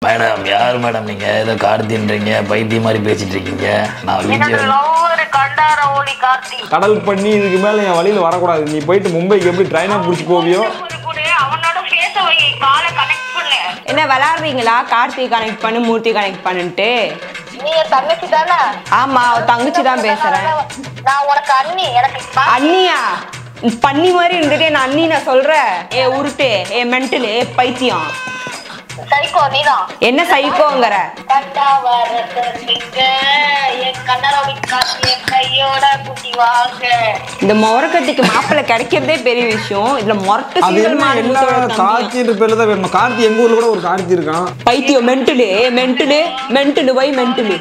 Madam யார் madam நீங்க ஏதோ கார்த்தின்றீங்க பைத்திய மாதிரி பேசிட்டு இருக்கீங்க நான் என்னோட விஜய் லவ்வர் கண்டார ஓலி கார்த்தி கடல் பண்ணி இதுக்கு மேலே என் வழியில் வரக்கூடாது நீ போயிட்டு மும்பைக்கு எப்படி ட்ரெயினாக பிடிச்சி போவியோ ஒரு கூட அவனோட ஃபேஸ வை காலை கனெக்ட் பண்ணு என்ன விளாடுறீங்களா கார்த்தி கனெக்ட் பண்ணு மூர்த்தி கனெக்ட் பண்ணுன்ட்டு நீ என் தங்கச்சி தானே ஆமா அவ தங்கச்சி தான் பேசுறேன் நான் உனக்கு அண்ணி எனக்கு பா- அண்ணியா பண்ணி மாதிரி இருந்துட்டு நான் அண்ணி நான் சொல்றேன் ஏ உருட்டு ஏ மென்டலு ஏ பைத்தியம் சைக்கோ நீதான் என்ன சைக்கோங்கிற கண்டா வரீங்க என் கண்ணரோடி கார்த்தி என் கையோட குட்டி வாங்க இந்த முறக்கத்திக்கு மாப்பிள்ளை கிடைக்கிறதே பெரிய விஷயம் இதுல முரட்டு அது சீரியல் என்ன மாதிரி எல்லா மூத்தோட தம்பியா. கார்த்தின்ற பேர்ல தான் வேணும் கார்த்தி எங்க ஊர்ல கூட ஒரு கார்த்தி இருக்கான் பைத்தியம் மென்டலு ஏ மென்டலு மென்டலு வை மென்டலு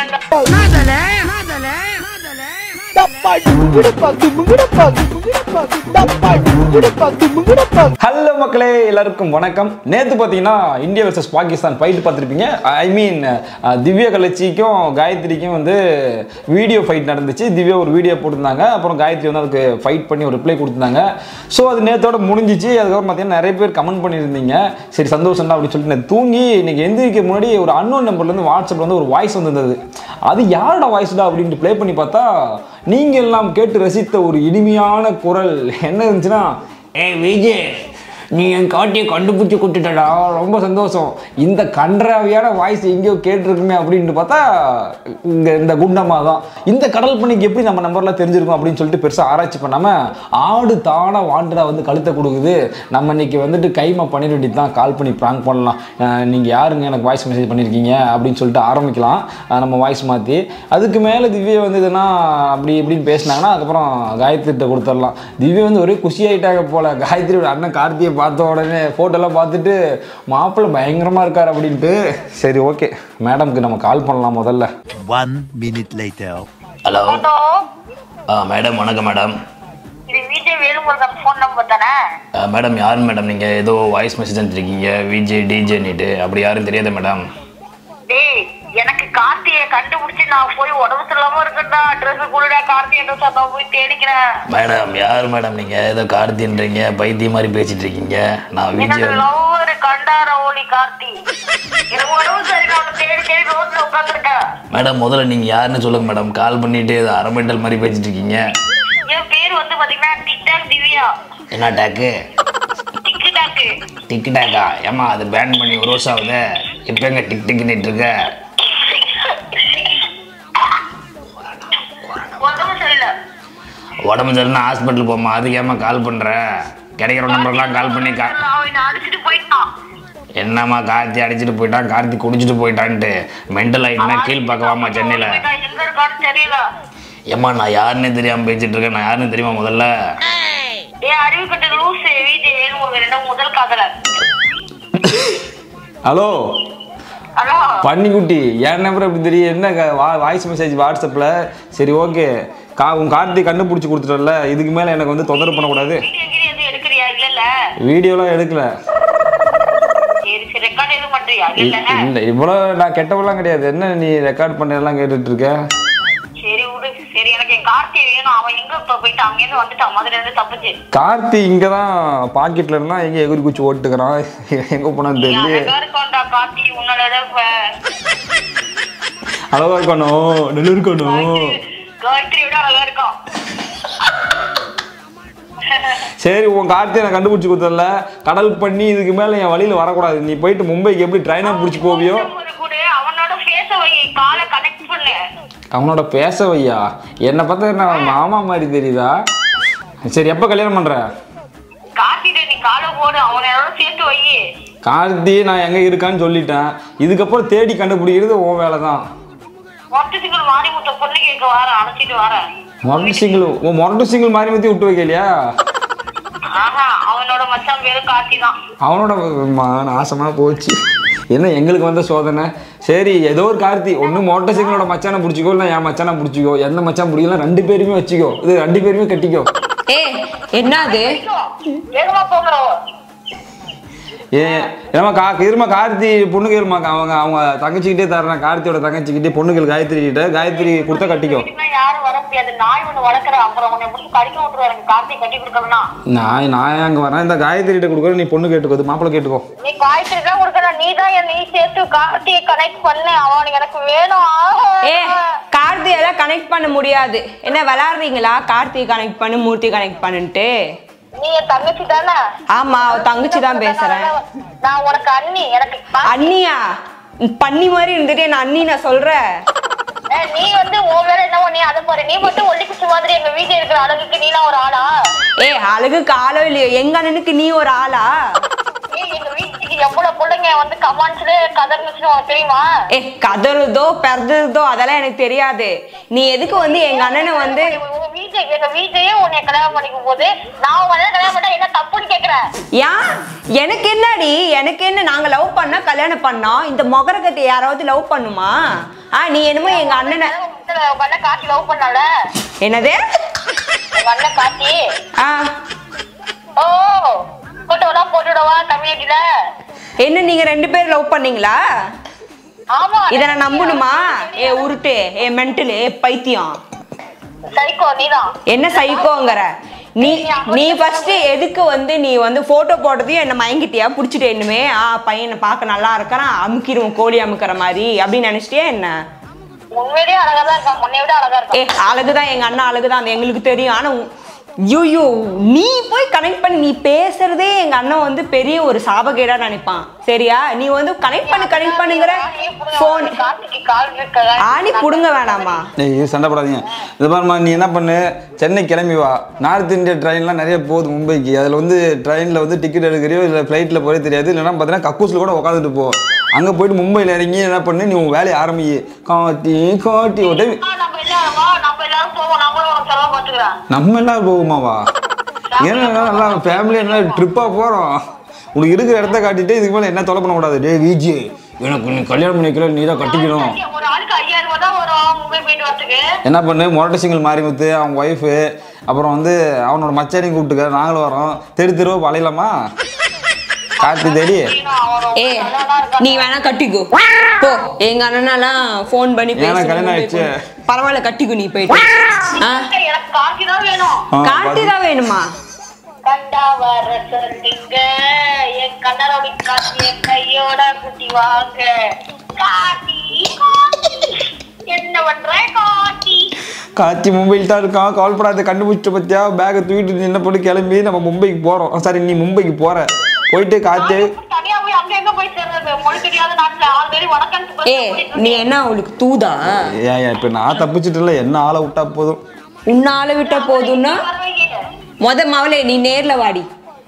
ஹலோ மக்களே எல்லாருக்கும் வணக்கம் நேற்று பார்த்தீங்கன்னா இந்தியா வர்சஸ் பாகிஸ்தான் ஃபைட் பார்த்துருப்பீங்க ஐ மீன் திவ்யா கலச்சிக்கும் காயத்ரிக்கும் வந்து வீடியோ ஃபைட் நடந்துச்சு திவ்யா ஒரு வீடியோ போட்டிருந்தாங்க அப்புறம் காயத்ரி வந்து அதுக்கு ஃபைட் பண்ணி ஒரு ரிப்ளை கொடுத்துருந்தாங்க ஸோ அது நேத்தோட முடிஞ்சிச்சு அதுக்கப்புறம் பார்த்தீங்கன்னா நிறைய பேர் கமெண்ட் பண்ணியிருந்தீங்க சரி சந்தோஷம்டா அப்படின்னு சொல்லிட்டு நான் தூங்கி இன்னைக்கு எந்திரிக்க முன்னாடி ஒரு அன்னோன் நம்பர்லேருந்து வாட்ஸ்அப்பில் வந்து ஒரு வாய்ஸ் வந்திருந்தது அது யாரோட வாய்ஸ்டா அப்படின்ட்டு ப்ளே பண்ணி பார்த்தா நீங்கள் எல்லாம் கேட்டு ரசித்த ஒரு இனிமையான குரல் என்ன இருந்துச்சுன்னா ஏய் விஜய் நீ என் காட்டியை கண்டுபிடிச்சி கொடுத்துட்டடா ரொம்ப சந்தோஷம் இந்த கன்றாவியான வாய்ஸ் எங்கேயோ கேட்டிருக்குமே அப்படின்ட்டு பார்த்தா இந்த இந்த குண்டம்மா தான் இந்த கடல் பணிக்கு எப்படி நம்ம நம்பர்லாம் தெரிஞ்சிருக்கும் அப்படின்னு சொல்லிட்டு பெருசாக ஆராய்ச்சி பண்ணாமல் ஆடு தானாக வாண்டடா வந்து கழுத்தை கொடுக்குது நம்ம இன்னைக்கு வந்துட்டு கைமா பண்ணிட வேண்டியது தான் கால் பண்ணி ப்ராங்க் பண்ணலாம் நீங்கள் யாருங்க எனக்கு வாய்ஸ் மெசேஜ் பண்ணியிருக்கீங்க அப்படின்னு சொல்லிட்டு ஆரம்பிக்கலாம் அஹ் நம்ம வாய்ஸ் மாற்றி அதுக்கு மேலே திவ்யா வந்து இதுனா அப்படி இப்படின்னு பேசினாங்கன்னா அதுக்கப்புறம் காயத்ரிகிட்ட கொடுத்துடலாம் திவ்யா வந்து ஒரே குஷி ஆயிட்டாங்க போல காயத்ரியோட அண்ணன் கார்த்தியை பார்த்த உடனே ஃபோட்டோலாம் பார்த்துட்டு மாப்பிள்ளை பயங்கரமாக இருக்கார் அப்படின்ட்டு சரி ஓகே மேடம்க்கு நம்ம கால் பண்ணலாம் முதல்ல One minute later. Hello hello ஆ மேடம் வணக்கம் மேடம் இது விஜய் வேலுமுருகன் ஃபோன் நம்பர் தானே ஆ, மேடம் யார் மேடம் நீங்கள் ஏதோ வாய்ஸ் மெசேஜ் அனுப்பிச்சிருக்கீங்க விஜய் டிஜே நீட்டு அப்படி யாரும் தெரியாத மேடம் டேய் எனக்கு கார்த்தியை கண்டுபிடிச்சு நான் போய் உடம்பு சொல்லாம இருக்கேன்டா ட்ரெஸ் கொடுடா கார்த்தி ட்ரெஸ் நான் போய் தேடிக்கிறேன் மேடம் யார் மேடம் நீங்கள் ஏதோ கார்த்தின்றீங்க பைத்திய மாதிரி பேசிட்டு இருக்கீங்க நான் என்னோட விஜய் லவ்வர் கண்டார ஓலி கார்த்தி எனக்கு உடம்பு சரி நான் தேடி தேடி ரோட்ல உட்காந்துருக்கேன் மேடம் முதல்ல நீங்கள் யாருன்னு சொல்லுங்க மேடம் கால் பண்ணிட்டு ஏதோ அரமெண்டல் மாதிரி பேசிட்டு இருக்கீங்க என் பேர் வந்து பாத்தீங்கன்னா டிக்டாக் திவ்யா என்ன டாக்கு டிக்டாக்கு டிக்டாக்கா ஏமா அது பேன் பண்ணி ஒரு வருஷம் ஆகுது இப்போ எங்க டிக் டிக்னிட்டு இருக்க உடம்பு சரியில்லை உடம்பு சரியில்லை ஹாஸ்பிட்டல் போமா அதுக்கு ஏமா கால் பண்ணுற கிடைக்கிற நம்பர்லாம் கால் பண்ணி கா அவன் என்னை அடிச்சிட்டு போயிட்டான் என்னம்மா கார்த்தி அடிச்சிட்டு போயிட்டான் கார்த்தி குடிச்சிட்டு போயிட்டான்ட்டு மென்டல் ஆயிட்டுனா கீழ் பார்க்கவாமா சென்னையில் போயிட்டான், எங்க இருக்கான்னு தெரியல ஏம்மா நான் யாருன்னே தெரியாமல் பேசிட்டு இருக்கேன் நான் யாருன்னு தெரியுமா முதல்ல ஏன் அறிவு கட்ட லூசு விஜய் வேலுமுருகன் என்ன முதல் காதலர் ஹலோ ஹலோ பன்னிக்குட்டி என் நம்பர் எப்படி தெரியும் என்ன க- வா வாய்ஸ் மெசேஜ் வாட்ஸ்அப்பில் சரி ஓகே கா உன் கார்த்தி கண்டுபிடிச்சி கொடுத்துட்டல இதுக்கு மேலே எனக்கு வந்து தொந்தரவு பண்ணக்கூடாது வீடியோ கீடியோ எதுவும் எடுக்கிறியா இல்லல்ல வீடியோலாம் எடுக்கல சரி சரி ரெக்கார்ட் எதுவும் பண்றியா இல்ல இல்லை இவ்வளோ நான் கெட்டவெல்லாம் கிடையாது என்ன நீ ரெக்கார்ட் பண்ணதெல்லாம் கேட்டுட்டு இருக்க சரி விடு சரி எனக்கு என் கார்த்தி வேணும் அவன் எங்க இப்ப போயிட்டு அங்கேருந்து வந்துட்டான் மதுரை இருந்து தப்பிச்சு கார்த்தி இங்கே தான் பாக்கெட்டில் இருந்தால் எங்கே எகுரி குச்சி ஓட்டுக்கிறான் எங்கே போனான்னு தெரியல அழகா இருக்கான்டா கார்த்தி உன்னோட இப்ப அழகா இருக்கணும் நல்லா இருக்கணும் காயத்ரி விட அழகா இருக்கான் சரி உன் கார்த்தியை நான் கண்டுபிடிச்சி கொடுத்தல கடல் பண்ணி இதுக்கு மேலே என் வழியில் வரக்கூடாது நீ போயிட்டு மும்பைக்கு எப்படி ட்ரெயினாக பிடிச்சி போவியோ ஒரு கூட அவனோட ஃபேஸ வை காலை கனெக்ட் பண்ணு அவனோட பேச வையா என்னை பார்த்தா என்ன மாமா மாதிரி தெரியுதா சரி எப்போ கல்யாணம் பண்ணுற கார்த்திட்ட நீ காலை போடு அவனோட சேர்த்து வை கார்த்தி நான் எங்கே இருக்கான்னு சொல்லிட்டேன் இதுக்கப்புறம் தேடி கண்டுபிடிக்கிறது உன் வேலை தான் மொட்டை சிங்கிள் மாரிமுத்த பொண்ணு கேட்க வர அழைச்சிட்டு வரேன் மொரட்டு சிங்கிள் உன் மொரட்டு சிங்கிள் மாதிரி மத்தி விட்டு வைக்கலையா ஆஹா அவனோட மச்சான் பேரு கார்த்தி தான் அவனோட ம- நாசமா போச்சு என்ன எங்களுக்கு வந்த சோதனை சரி ஏதோ ஒரு கார்த்தி ஒன்று மோட்டர் சைக்கிளோட மச்சானை பிடிச்சிக்கோ இல்லை என் மச்சானை பிடிச்சிக்கோ எந்த மச்சான் பிடிக்கலாம் ரெண்டு பேருமே வச்சுக்கோ இது ரெண்டு பேருமே கட்டிக்கோ ஏ என்னது வேகமா போங்க ஏ ஏமா கா இருமா கார்த்தி பொண்ணுக்கு இருமா அவங்க அவங்க தங்கச்சிக்கிட்டே தரேன் கார்த்தியோட தங்கச்சிக்கிட்டே பொண்ணுகள் காயத்ரி கிட்ட காயத்ரி கொடுத்தா கட்டிக்கோ வீட்டுக்குள்ள யாரும் வர முடியாது நாய் ஒண்ணு வளர்க்குறேன் அப்புறம் உன்னை முடிச்சு கடிக்க விட்டுருவாரு எனக்கு கார்த்தி கட்டி கொடுக்கணும்னா நான் நான் அங்கே வரேன் இந்த காயத்ரி கிட்ட கொடுக்குறேன் நீ பொண்ணு கேட்டுக்கோ மாப்பிள்ளை கேட்டுக்கோ நீ காய்ச்சல் தான் கொடுக்கணும் நீ தான் என் நீ சேர்த்து கார்த்தியை கனெக்ட் பண்ணு அவனுக்கு எனக்கு வேணும் ஏ கார்த்தி எல்லாம் கனெக்ட் பண்ண முடியாது என்ன விளாடுறீங்களா கார்த்தி கனெக்ட் பண்ணு மூர்த்தி கனெக்ட் பண்ணுன்ட்டு நீ என் தங்கச்சி தானே ஆமா அவ தங்கச்சி தான் பேசுறேன் நான் உனக்கு அண்ணி எனக்கு கா- அண்ணியா பண்ணி மாதிரி இருந்துட்டு என்ன அண்ணி நான் சொல்றேன் ஏய், நீ வந்து உன் வேலை என்னவோ நீ அதை பாரு நீ மட்டும் ஒல்லி குச்சி மாதிரி எங்க வீட்டுல இருக்கிற அழகுக்கு நீலாம் ஒரு ஆளா ஏ அழகுக்கு ஆளோ இல்லையோ எங்க அண்ணனுக்கு நீ ஒரு ஆளா ஏய், எங்க வீட்டுக்கு எவ்வளவு பிள்ளைங்க வந்து கமான்ஸ்ல கதர்னுச்சுன்னு உனக்கு தெரியுமா ஏ கதறுதோ பெறதுதோ அதெல்லாம் எனக்கு தெரியாது நீ எதுக்கு வந்து எங்க அண்ணனை வந்து உங்க வீட்டுல எங்க வீட்லயே உன்னை கல்யாணம் பண்ணிக்கும் போது நான் உன்னை கல்யாணம் பண்ணா என்ன தப்புன்னு கேக்குறேன் ஏன் எனக்கு என்னடி எனக்கு என்ன நாங்க லவ் பண்ணா கல்யாணம் பண்ணோம் இந்த மொகரகத்தை யாராவது லவ் பண்ணுமா ஆ நீ என்னமோ எங்க அண்ணனை உங்க அண்ணன் காட்டி லவ் பண்ணல என்னது உங்க அண்ணன் காட்டி ஆ ஓ போட்டோலாம் போட்டுடவா கம்யூனிட்டில என்ன நீங்க ரெண்டு பேரும் லவ் பண்ணீங்களா ஆமா இதை நான் நம்பணுமா ஏ உருட்டு ஏ மென்டலு ஏ பைத்தியம் சரிக்கோ நீதான் என்ன சைக்கோங்கிற நீ நீ ஃபர்ஸ்ட் எதுக்கு வந்து நீ வந்து போட்டோ போட்டதையும் என்ன மயங்கிட்டியா புடிச்சிட்டு என்னமே ஆ பையனை பார்க்க நல்லா இருக்கிறான் அமுக்கிடுவோம் கோழி அமுக்கிற மாதிரி அப்படின்னு நினைச்சிட்டியா என்ன உண்மையிலேயே அழகா தான் இருக்கான் முன்னை விட அழகா இருக்கான் ஏ அழகுதான் எங்க அண்ணா அழகுதான் அது எங்களுக்கு தெரியும் ஆனா ஐயோ நீ போய் கனெக்ட் பண்ணி நீ பேசுறதே எங்க அண்ணன் வந்து பெரிய ஒரு சாபகேடா நினைப்பான் சரியா நீ வந்து கனெக்ட் பண்ணு கனெக்ட் பண்ணுங்கிற போன் கார்த்திக்கு கால் இருக்க ஆணி புடுங்க வேணாமா ஏய் இது சண்டை போடாதீங்க இது பாருமா நீ என்ன பண்ணு சென்னை கிளம்பி வா நார்த் இந்தியா ட்ரெயின்லாம் நிறைய போகுது மும்பைக்கு அதில் வந்து ட்ரெயினில் வந்து டிக்கெட் எடுக்கிறியோ இல்லை ஃப்ளைட்டில் போகிறே தெரியாது இல்லைன்னா பார்த்தீங்கன்னா கக்கூஸில் கூட உட்காந்துட்டு போ அங்கே போயிட்டு மும்பையில் இறங்கி என்ன பண்ணு நீ உன் வேலையை ஆரம்பி காட்டி காட்டி ஒரு டைம் நம்ம எல்லாரும் வா நம்ம எல்லாரும் போவோம் நம்மளும் உனக்கு செலவு பார்த்துக்கிறேன் நம்ம எல்லாரும் போகுமாவா ஏன்னா நல்லா ஃபேமிலி என்ன ட்ரிப்பாக போகிறோம் உனக்கு இருக்கிற இடத்த காட்டிட்டு இதுக்கு மேலே என்ன தொலை பண்ணக்கூடாது டே விஜி எனக்கு நீ கல்யாணம் பண்ணி வைக்கல நீ தான் கட்டிக்கணும் ஒரு ஆளுக்கு ஐயாயிரம் ரூபாய் தான் வரும் மும்பை போயிட்டு வரதுக்கு என்ன பண்ணு மொரட்ட சிங்கிள் மாரிமுத்து அவங்க ஒய்ஃபு அப்புறம் வந்து அவனோட மச்சானையும் கூப்பிட்டுக்க நாங்களும் வரோம் தெரு தெருவா அலையலாமா கார்த்தி தேடி ஏ நீ வேணா கட்டிக்கோ போ எங்க அண்ணனாலாம் ஃபோன் பண்ணி ஏன்னா பேசி கல்யாணம் ஆயிடுச்சு. பரவாயில்ல கட்டிக்கோ நீ போயிட்டு ஆ எனக்கு கார்த்தி தான் வேணும் ஆ, கார்த்தி தான் வேணுமா கண்டா வர சொல்லுங்க என் கண்ணரோட காட்சி என் கையோட குட்டி வாங்க காட்டி காட்டி என்ன பண்ற காட்டி கார்த்தி மும்பையில் தான் இருக்கான் கால் பண்ணாத கண்டுபிடிச்சிட்டு பத்தியா பேக்கை தூக்கிட்டு என்ன போட்டு கிளம்பி நம்ம மும்பைக்கு போகிறோம் சாரி நீ மும்பைக்கு போகிற போயிட்டு கார்த்தி தனியா போய் அங்க எங்க போய் சேர்றது மொழி தெரியாத நாட்டுல ஆல்ரெடி வடக்கன் ஏ நீ என்ன அவளுக்கு தூதா ஏன் இப்போ நான் தப்பிச்சிட்டு என்ன ஆளை விட்டா போதும் உன்னால விட்ட போதும்னா மொத மவளே நீ நேர்ல வாடி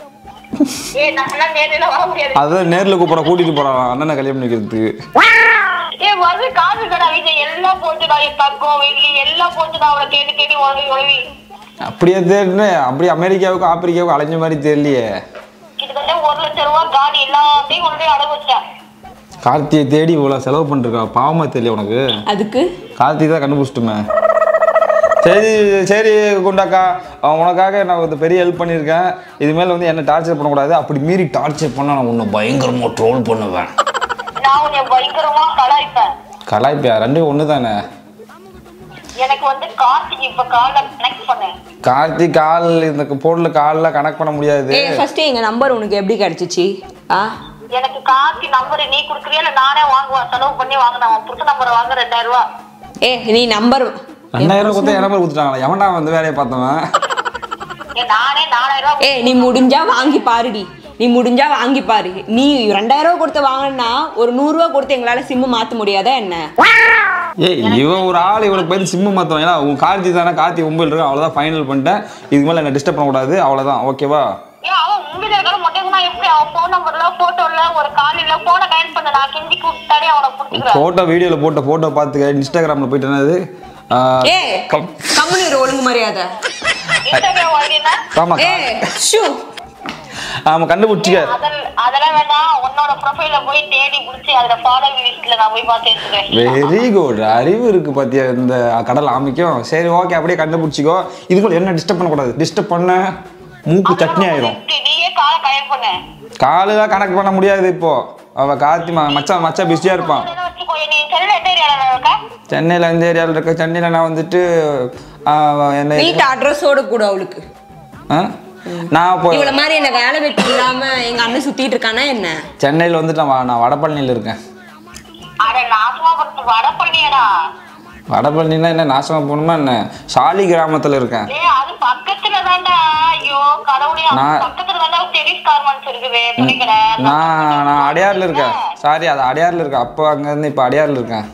ஏ நான் நேரில வர முடியாது அதான் நேரில் கூப்பிட கூட்டிட்டு போறான் அண்ணனை கல்யாணம் பண்ணிக்கிறதுக்கு ஏ வந்து காசு கடை வீட்டை எல்லாம் போச்சுடா என் தங்கம் வெள்ளி எல்லாம் போச்சுடா அவளை தேடி தேடி உழவி உழவி அப்படியே தேடினு அப்படியே அமெரிக்காவுக்கும் ஆப்பிரிக்காவுக்கும் அலைஞ்ச மாதிரி தெரியலையே கிட்டத்தட்ட ஒரு லட்சம் ரூபாய் காடி எல்லாத்தையும் கொண்டு போய் அடகு வச்சேன் கார்த்தியை தேடி இவ்வளோ செலவு பண்ணிருக்கா பாவமா தெரியல உனக்கு அதுக்கு கார்த்தி தான் கண்டுபிடிச்சிட்டுமே சரி சரி குண்டாக்கா அவன் உனக்காக நான் ஒரு பெரிய ஹெல்ப் பண்ணியிருக்கேன் இதுமேல வந்து என்ன டார்ச்சர் பண்ணக்கூடாது அப்படி மீறி டார்ச்சர் பண்ணா நான் உன்னை பயங்கரமாக ட்ரோல் பண்ணுவேன் நான் உன்னை பயங்கரமா கலாய்ப்பேன் கலாய்ப்பியா ரெண்டும் ஒன்று தானே எனக்கு வந்து கார்த்திக் இப்ப கால கனெக்ட் பண்ணேன் கார்த்தி கால் இந்த போனில் காலில் கனெக்ட் பண்ண முடியாது ஏ ஃபர்ஸ்ட் எங்க நம்பர் உனக்கு எப்படி கிடைச்சிச்சு ஆ எனக்கு கார்த்தி நம்பர் நீ குடுக்குறியா இல்ல நானே வாங்குவேன் செலவு பண்ணி வாங்கினேன் உன் புது நம்பரை வாங்க ரெண்டாயிரம் ரூபாய் ஏ நீ நம்பர் ரெண்டாயிரம் கொடுத்தா இரநூறு கொடுத்துட்டாங்களா எவன்டா வந்து வேலையை பார்த்தவன் ஏ நானே நாலாயிரம் ரூபாய் ஏ நீ முடிஞ்சா வாங்கி பாருடி நீ முடிஞ்சா வாங்கி பாரு நீ ரெண்டாயிரம் ரூபா கொடுத்து வாங்கினா ஒரு நூறு ரூபா கொடுத்து எங்களால சிம்மு மாத்த முடியாதா என்ன ஏய் இவன் ஒரு ஆள் இவளுக்கு போய் சிம்மு மாற்றுவான் ஏன்னா உன் கார்த்தி தானே கார்த்தி உம்பில் இருக்கு அவ்வளோதான் ஃபைனல் பண்ணிட்டேன் இதுக்கு மேலே என்ன டிஸ்டர்ப் பண்ணக்கூடாது அவ்வளோதான் ஓகேவா ஏன் அவன் மும்பில இருக்கிற மொட்டை நான் எப்படி அவன் போன் நம்பர்ல போட்டோல ஒரு கால் இல்ல போனை கனெக்ட் பண்ண நான் கிண்டி கூப்பிட்டாலே அவனை புடிச்சுக்கிறேன் ஃபோட்டோ வீடியோவில் போட்ட ஃபோட்டோ பார்த்துக்க இன்ஸ்டாகிராமில் போயிட்டு என்னது ஏ கம்முனு இரு, ஒழுங்கு மரியாதை இன்ஸ்டாகிராம் ஐடி என்ன ஆமாம் ஏ ஷூ ஆமாம் கண்டுபிடிச்சிக்க அதெல்- அதெல்லாம் வேண்டாம் உன்னோட ப்ரொஃபைல போய் தேடி புடிச்சு அதுல ஃபாலோ லிஸ்ட்ல நான் போய் பார்த்து எடுத்துக்கிறேன் வெரி குட் அறிவு இருக்கு பாத்தியா இந்த கடல் ஆமிக்கும் சரி ஓகே அப்படியே கண்டுபிடிச்சிக்கோ இதுக்குள்ள என்ன டிஸ்டர்ப் பண்ணக்கூடாது டிஸ்டர்ப் பண்ண மூக்கு சட்னி ஆயிரும் நீயே காலை கயர் பண்ணு காலையில கணக்கு பண்ண முடியாது இப்போ அவ கார்த்தி ம- மச்சான் மச்சான் பிஸியா இருப்பான் இதெல்லாம் வச்சுக்கோ நீ செல்ல எந்த ஏரியால இருக்க சென்னையில் எந்த ஏரியாவில் இருக்க சென்னையில் நான் வந்துட்டு ஆ, என்ன வீட்டு அட்ரஸோட கூட அவளுக்கு ஆ? நான் இப்போ இவ்வளவு மாதிரி என்ன வேலை வெட்டி இல்லாம எங்க அண்ணன் சுத்திட்டு இருக்கானா என்ன சென்னையில் வந்துட்டு நான் வ- நான் வடபழனியில் இருக்கேன் அட நாசமா படுத்து வட பண்ணியடா வடபழனினா என்ன நாசமாக போகணுமா என்ன சாலி கிராமத்தில் இருக்கேன் ஏய் அது பக்கத்துல தான்டா ஐயோ கடவுளே அது நான்- பக்கத்துல தான்டா டெரிஸ் கார்மெண்ட்ஸ் இருக்குது துணிக்கடை நான் நான் அடையாறில் இருக்கேன் சாரி அது அடையாறில் இருக்கேன் அப்போ அங்கேருந்து இப்போ அடையாறில் இருக்கேன்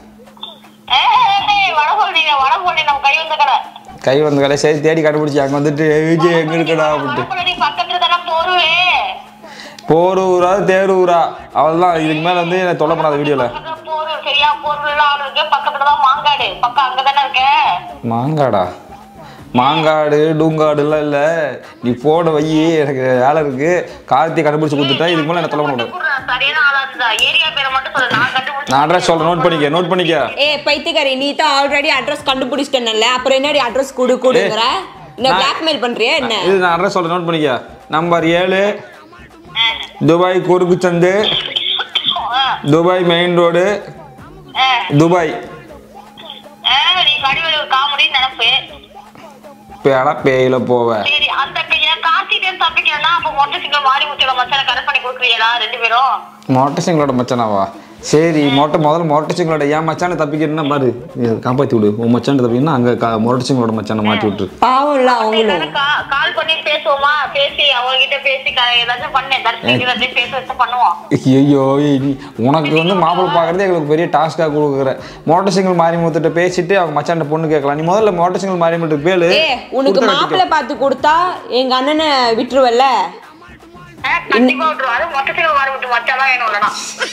ஏய் வட சொல்றீங்க வட சொல்லி நம்ம கை வந்த கடை கை வந்து கடை சரி தேடி கண்டுபிடிச்சி அங்கே வந்துட்டு விஜய் எங்கே இருக்கடா அப்படின்ட்டு வடபழனி பக்கத்துல தானே போருவே போரூரா தேரூரா அவ்வளோதான் இதுக்கு மேலே வந்து என்னை தொல்லை பண்ணாத வீடியோவில் பக்கத்துல போரூர் சரியா போரூர்ல ஆள் இருக்கு பக்கத்துல தான் மாங்காடு பக்கம் அங்க தானே இருக்க மாங்காடா மாங்காடு டூங்காடுலாம் இல்லை நீ போன வை எனக்கு வேலை இருக்கு கார்த்தி கண்டுபிடிச்சி கொடுத்துட்டா இதுக்கு மேலே என்ன தொலை பண்ண கூடாது சரியான ஆளா இருந்தா ஏரியா பேரை மட்டும் சொல்லு நான் கண்டுபிடிச்சு நான் அட்ரஸ் சொல்கிறேன் நோட் பண்ணிக்க நோட் பண்ணிக்க ஏ பைத்தியக்காரி நீ தான் ஆல்ரெடி அட்ரஸ் கண்டுபிடிச்சிட்டேன்ல அப்புறம் என்னடி அட்ரஸ் கொடு கொடுங்கற என்ன நான்- பிளாக்மெயில் பண்றியா என்ன இது நான் அட்ரஸ் சொல்கிறேன் நோட் பண்ணிக்க நம்பர் ஏழு துபாய் குறுக்கு சந்து துபாய் மெயின் ரோடு துபாய் நீ கடிவெளி காமெடி நினைப்பு பேடா பேயில போவேன் சரி அந்த என் கார்த்திகேயன் தப்பிக்கிறேன்னா அப்ப மொட்டை சிங்கம் மாறி முத்தியோட மச்சான கரெக்ட் பண்ணி கொடுக்குறீங்களா ரெண்டு பேரும் மொட்டை சிங்களோட மச்சானாவா சரி மொட்டை முதல்ல மொட்டை சிங்களோட ஏன் மச்சானை தப்பிக்கிறேன்னா பாரு இதை காப்பாற்றி விடு உன் மச்சான் தப்பிக்கணும்னா அங்கே கா மொட்டை சிங்களோட மச்சானை மாட்டி விட்டுரு பாவம் இல்ல அவங்களும் எல்லாரும் கா- கால் பண்ணி பேசுவோமா பேசி அவங்ககிட்ட பேசி க- ஏதாச்சும் பண்ணேன் தர்ஷினி ஏதாச்சும் பேச வச்சு பண்ணுவோம் ஐயோ நீ உனக்கு வந்து மாப்பிள்ளை பார்க்குறதே எங்களுக்கு பெரிய டாஸ்க்காக கொடுக்குற மோட்டர் சைக்கிள் மாறி முத்துட்ட பேசிட்டு அவங்க மச்சான் பொண்ணு கேட்கலாம் நீ முதல்ல மோட்டர் சைக்கிள் மாறி முத்து பேலு ஏ உனக்கு மாப்பிள்ளை பார்த்து கொடுத்தா எங்க அண்ணனை விட்டுருவல்ல ஆ, கண்டிப்பா விட்டுருவோம் அது மொட்டை சிங்கம் மாறி விட்டு மச்சான் தான் வேணும் இல்லைனா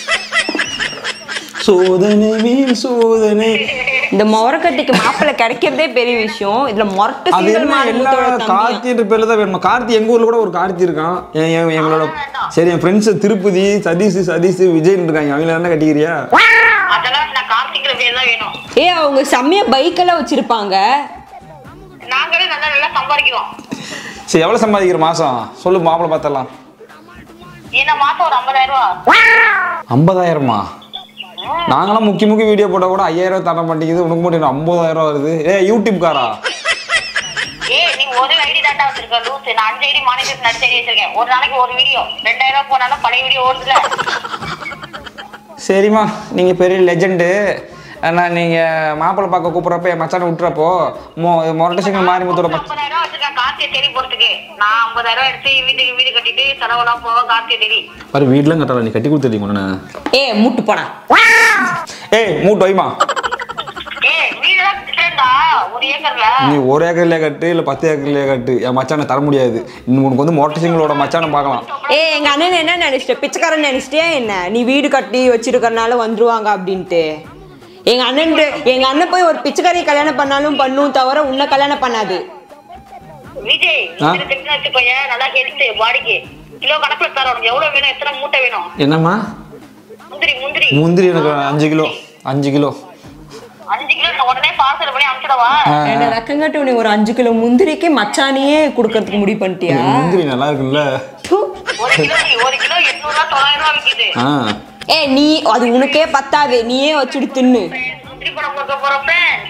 சோதனை மீன் சோதனை இந்த முறக்கட்டிக்கு மாப்பிள்ளை கிடைக்கிறதே பெரிய விஷயம் இதுல முரட்டு அது சிங்கல் என்ன மாறி எல்லா முத்தோட தம்பி கார்த்தின்ற பேர்ல தான் வேணுமா கார்த்தி எங்க ஊர்ல கூட ஒரு கார்த்தி இருக்கான் என் என் எங்களோட சரி என் ஃப்ரெண்ட்ஸ் திருப்பதி சதீஷ் சதீஷ் விஜய் இருக்காங்க அவங்கள என்ன கட்டிக்கிறியா அதெல்லாம் நான் கார்த்திகிற பேர் தான் வேணும் ஏ அவங்க செம்மையா பைக் எல்லாம் வச்சிருப்பாங்க நாங்களே நல்லா நல்லா சம்பாதிக்கிறோம் சரி எவ்வளவு சம்பாதிக்கிற மாசம் சொல்லு மாப்பிள்ளை பார்த்தலாம் இந்த மாசம் ஒரு ஐம்பதாயிரம் ரூபா ஐம்பதாயிரமா நாங்களாம் முக்கிய முக்கிய வீடியோ போட்டால் கூட ஐயாயிரம் தர மாட்டேங்குது உனக்கு மட்டும் என்ன ஐம்பதாயிரம் வருது ஏ யூடியூப் காரா ஏய் நீ ஒரு ஐடி தாண்டா வச்சிருக்க லூஸ் நான் அஞ்சு ஐடி மானிட்டர் நடிச்ச ஐடி வச்சிருக்கேன் ஒரு நாளைக்கு ஒரு வீடியோ ரெண்டாயிரம் ரூபாய் போனாலும் பழைய வீடியோ ஓடுதுல சரிம்மா நீங்கள் பெரிய லெஜெண்டு ஆனால் நீங்கள் மாப்பிள்ளை பார்க்க கூப்பிட்றப்ப என் மச்சானை விட்டுறப்போ மொ மொரட்டை சிங்கல் மாறி முத்தோட மச்ச ஐம்பதாயிரம் ரூபாய் வச்சிருக்கேன் கார்த்தியை தேடி போறதுக்கு நான் ஐம்பதாயிரம் ரூபாய் எடுத்து வீட்டுக்கு வீடு கட்டிட்டு செலவெல்லாம் போக கார்த்தியை தேடி பாரு வீட்டிலும் கட்டல நீ கட்டி கொடுத்துருக்கீங்க ஒன்று ஏ முட்டு போடா ஏய் மூட்டு வைமா ஏய் வீடுதான் கட்டுறேன்டா ஒரு ஏக்கர்ல நீ ஒரு ஏக்கர்லேயே கட்டு இல்லை பத்து ஏக்கர்லேயே கட்டு என் மச்சானை தர முடியாது இன்னும் உனக்கு வந்து மொரட்டை சிங்களோட மச்சானை பார்க்கலாம் ஏ எங்க அண்ணன் என்ன நினைச்சிட்ட பிச்சைக்காரன் நினைச்சிட்டியா என்ன நீ வீடு கட்டி வச்சிருக்கறனால வந்துருவாங்க அப்படின்ட்டு எங்க அண்ணன் எங்க அண்ணன் போய் ஒரு பிச்சைக்காரி கல்யாணம் பண்ணாலும் பண்ணும் தவிர உன்னை கல்யாணம் பண்ணாது விஜய் ஆ? நீ தெரிஞ்சு வச்சுக்கோங்க நல்லா ஹெல்த் பாடிக்கு கிலோ கணக்குல தர உனக்கு எவ்வளவு வேணும் எத்தனை மூட்டை வேணும் என்னம்மா முந்திரி முந்திரி முந்திரி எனக்கு அஞ்சு கிலோ அஞ்சு கிலோ அஞ்சு கிலோ நான் உடனே பார்சல் பண்ணி அனுப்பிச்சிடவா என்ன ரக்கங்கட்டு நீ ஒரு அஞ்சு கிலோ முந்திரிக்கு மச்சானியே கொடுக்கறதுக்கு முடிவு பண்ணிட்டியா முந்திரி நல்லா இருக்குல்ல ப்பு. ஒரு கிலோ ஒரு கிலோ எட்நூறு ரூபா தொள்ளாயிரம் ரூபா விக்குது ஆ ஏ நீ அது உனக்கே பத்தாது நீயே வச்சுட்டு தின்னு முந்திரி படம் கொடுக்க போறப்ப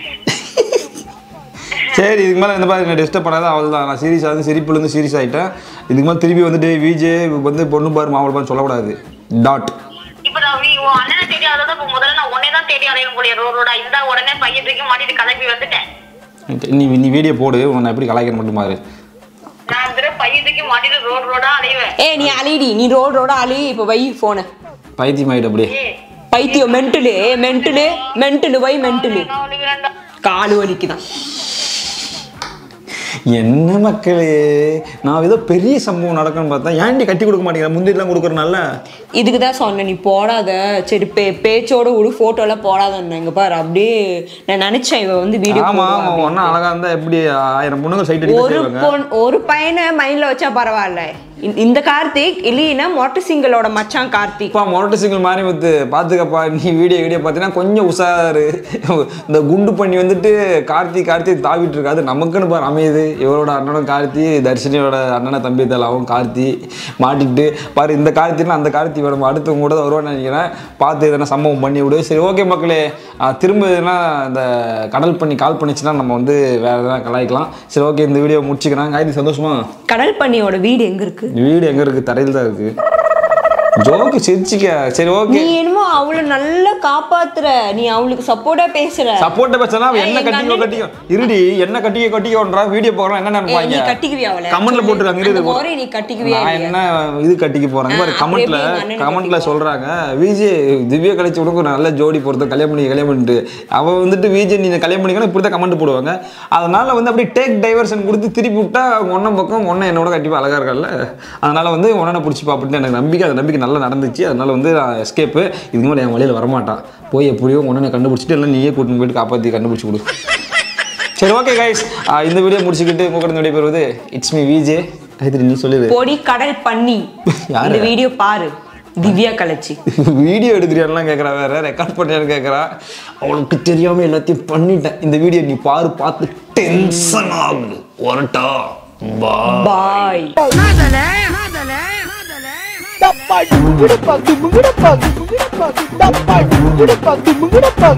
சரி இதுக்கு மேலே இந்த மாதிரி டிஸ்டர்ப் பண்ணாத அவள் தான் நான் சீரியஸாக வந்து சிரிப்புலேருந்து சீரியஸ் ஆகிட்டேன் இதுக்கு மேலே திருப்பி வந்துட்டு விஜே வந்து பொண்ணு பாரு மாவள பாரு சொல்லக்கூடாது டாட் இப்ப நான் வீ- உன் அண்ணனை தேடி அதாவது இப்ப முதல்ல நான் உன்னை தான் தேடி அலைய முடியும் ரோட் ரோடா இந்த உடனே பையன் தூக்கி மாட்டிட்டு கிளம்பி வந்துட்டேன் நீ நீ வீடியோ போடு உன்னை எப்படி கலாய்க்க மட்டும் பாரு நான் இந்த பையன் தூக்கி மாட்டிட்டு ரோட் ரோடா அலைவேன் ஏ நீ அழிடி நீ ரோடு ரோட அழி இப்போ வை போன பைத்தியம் ஆகிட்டு அப்படியே ஏய், பைத்தியம் மென்டலு மென்டலு மென்டலு வை மென்டலு நான் அழுகிறேன்டா. காலு வலிக்குதான் என்ன மக்களே நான் ஏதோ பெரிய சம்பவம் நடக்கும்னு பார்த்தா ஏன்டி கட்டி கொடுக்க மாட்டேங்கிற முந்திரிலாம் கொடுக்குறனால இதுக்கு தான் சொன்னேன் நீ போடாத சரி பே பேச்சோட ஒரு ஃபோட்டோலாம் போடாதண்ணா இங்க பாரு அப்படியே நான் நினைச்சேன் இவ வந்து வீடியோ ஆமா ஆமா ஒன்றும் அழகா இருந்தா எப்படி ஆயிரம் பொண்ணுங்க சைட் ஒரு அடிக்க பொன் ஒரு பையனை மைண்ட்ல வச்சா பரவாயில்ல இந்த- இந்த கார்த்திக் இல்லைன்னா மொரட்டு சிங்களோட மச்சான் கார்த்திக் அப்பா மொரட்டு சிங்கிள் மாறி வந்து பார்த்துக்கப்பா நீ வீடியோ வீடியோ பார்த்தீங்கன்னா கொஞ்சம் உஷாரு இந்த குண்டு பண்ணி வந்துட்டு கார்த்தி கார்த்தி தாவிட்டு இருக்காது நமக்குன்னு பாரு அமையுது இவரோட அண்ணனும் கார்த்தி தர்ஷினியோட அண்ணனை தம்பி தலாவும் கார்த்தி மாட்டிக்கிட்டு பாரு இந்த கார்த்தினா அந்த கார்த்தி வேணும் அடுத்தவங்க கூட வருவான்னு நினைக்கிறேன் பார்த்து எதனா சம்பவம் பண்ணி விடு சரி ஓகே மக்களே ஆ, திரும்ப எதுனா இந்த கடல் பண்ணி கால் பண்ணிச்சுன்னா நம்ம வந்து வேற எதனா கலாய்க்கலாம் சரி ஓகே இந்த வீடியோ முடிச்சுக்கிறேன் கார்த்தி சந்தோஷமா கடல் பண்ணியோட வீடு எங்க இருக்கு வீடு எங்க இருக்கு தரையில் தான் இருக்கு ஜோக்கு சிரிச்சிக்க சரி ஓகே நீ என்னமோ அவளை நல்லா காப்பாத்துற நீ அவளுக்கு சப்போர்ட்டா பேசுற சப்போர்ட்ட பேசினா ஏய், என்ன எங்க கட்டிக்கோ அண்ணன் கட்டிக்கோ இருடி என்ன கட்டிக்கோ கட்டிக்கோன்றா வீடியோ போடுறோம் என்ன ஏய், நீ நினைப்பாங்க கட்டிக்குவியா அவளை கமெண்ட்ல சொல்லு. போட்டுருக்காங்க அந்த இரு மாதிரி நீ கட்டிக்குவியா நான் இல்லையா? என்ன இது கட்டிக்க போறேன் ஆ, பாரு அப்புறம் கமெண்ட்ல எப்படி எங்க அண்ணனை கமெண்ட்ல கட்டிக்குவ? சொல்றாங்க விஜய் திவ்யா கழிச்சு உனக்கு ஒரு நல்ல ஜோடி பொறுத்த கல்யாணம் பண்ணி கல்யாணம் பண்ணிட்டு அவ வந்துட்டு விஜய் நீ கல்யாணம் பண்ணிக்கணும் இப்படி தான் கமெண்ட் போடுவாங்க அதனால வந்து அப்படியே டேக் டைவர்ஷன் கொடுத்து திருப்பி விட்டா ஒன்ன பக்கம் ஒன்ன என்னோட கண்டிப்பா அழகா இருக்கல அதனால வந்து உடனே பிடிச்சிப்பா அப்படின்னு எனக்கு நம்பிக்கை அந்த நம்பிக்கை நல்லா நடந்துச்சு அதனால வந்து எஸ்கேப்பு இதுக்கு மேலே என் வழியில் வரமாட்டான் போய் எப்படியோ உடனே கண்டுபிடிச்சிட்டு எல்லாம் நீயே கூட்டின்னு போயிட்டு காப்பாற்றி கண்டுபிடிச்சி கொடு சரி ஓகே கைஸ் இந்த வீடியோ முடிச்சுக்கிட்டு உங்கள்கிட்ட விடைபெறுவது இட்ஸ் மீ விஜே கைத்திரி நீ சொல்லிடு பொடி கடல் பண்ணி யாரு? இந்த வீடியோ பாரு திவ்யா கலச்சி வீடியோ எடுக்கிறியான்லாம் கேட்குறா வேற ரெக்கார்ட் பண்ணியான்னு கேட்குறா அவளுக்கு தெரியாம எல்லாத்தையும் பண்ணிட்டேன் இந்த வீடியோ நீ பாரு பார்த்து டென்ஷன் ஆகுது ஒரட்டா பா பாய் Tapa, dumugudu, pa, dumugudu, pa, dumugudu, pa, tapa, dumugudu, pa, dumugudu, pa.